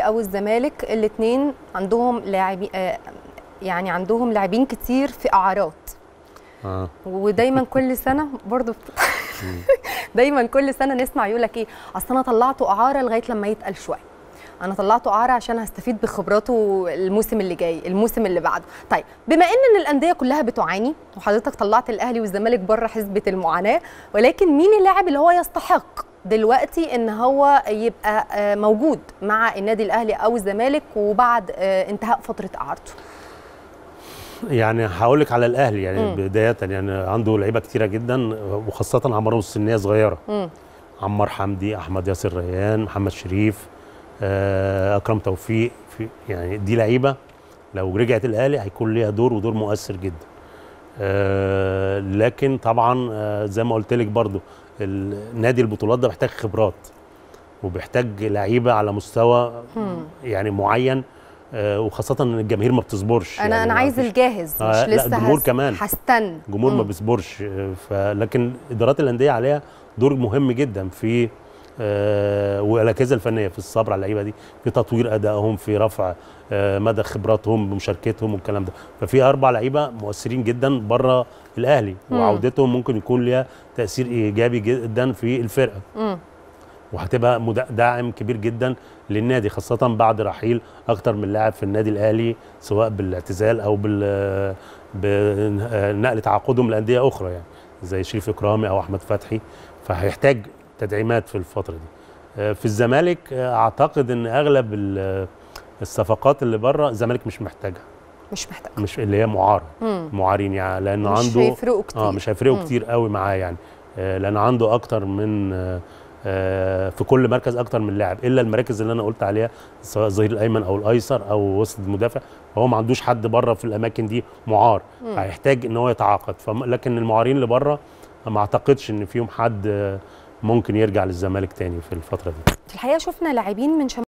او الزمالك الاثنين عندهم لاعبين آه يعني عندهم لاعبين كتير في اعارات اه ودايما كل سنه برضه دايما كل سنه نسمع يقول لك ايه اصل انا طلعته اعاره لغايه لما يتقل شويه انا طلعته اعاره عشان هستفيد بخبراته الموسم اللي جاي الموسم اللي بعده طيب بما ان ان الانديه كلها بتعاني وحضرتك طلعت الاهلي والزمالك بره حسبه المعاناه ولكن مين اللاعب اللي هو يستحق دلوقتي ان هو يبقى آه، موجود مع النادي الاهلي او الزمالك وبعد آه، انتهاء فتره اعارته يعني هقول لك على الاهلي يعني مم. بدايه يعني عنده لعيبه كتيره جدا وخاصه اعمارهم السنيه صغيره مم. عمار حمدي احمد ياسر ريان محمد شريف آه، اكرم توفيق في يعني دي لعيبه لو رجعت الاهلي هيكون ليها دور ودور مؤثر جدا آه، لكن طبعا آه، زي ما قلت لك برضو ال- نادي البطولات ده محتاج خبرات وبيحتاج لعيبه على مستوى مم. يعني معين آه، وخاصه ان الجماهير ما بتصبرش انا يعني انا ما عايز فيش- الجاهز مش آه، لا، لسه الجمهور هس- كمان. هستنى الجمهور ما مم. بيصبرش آه، فلكن ادارات الانديه عليها دور مهم جدا في آه، والاجهزه الفنيه في الصبر على اللعيبه دي في تطوير ادائهم في رفع آه، مدى خبراتهم بمشاركتهم والكلام ده ففي اربع لعيبه مؤثرين جدا بره الاهلي مم. وعودتهم ممكن يكون ليها تاثير ايجابي جدا في الفرقه مم. وهتبقى مدا- داعم كبير جدا للنادي خاصة بعد رحيل أكتر من لاعب في النادي الأهلي سواء بالاعتزال أو بال بنقل تعاقدهم لأندية أخرى يعني زي شريف إكرامي أو أحمد فتحي فهيحتاج تدعيمات في الفترة دي آه، في الزمالك آه، أعتقد إن أغلب ال- الصفقات اللي بره الزمالك مش محتاجها مش محتاج مش اللي هي معار مم. معارين يعني لأنه مش عنده هيفرقوا كتير اه مش هيفرقوا مم. كتير قوي معاه يعني آه لان عنده اكتر من آه آه في كل مركز اكتر من لاعب الا المراكز اللي انا قلت عليها سواء الظهير الايمن او الايسر او وسط المدافع فهو ما عندوش حد بره في الاماكن دي معار مم. فهيحتاج ان هو يتعاقد فم- لكن المعارين اللي بره ما اعتقدش ان فيهم حد آه، ممكن يرجع للزمالك تاني في الفتره دي في الحقيقه شفنا لاعبين من شمال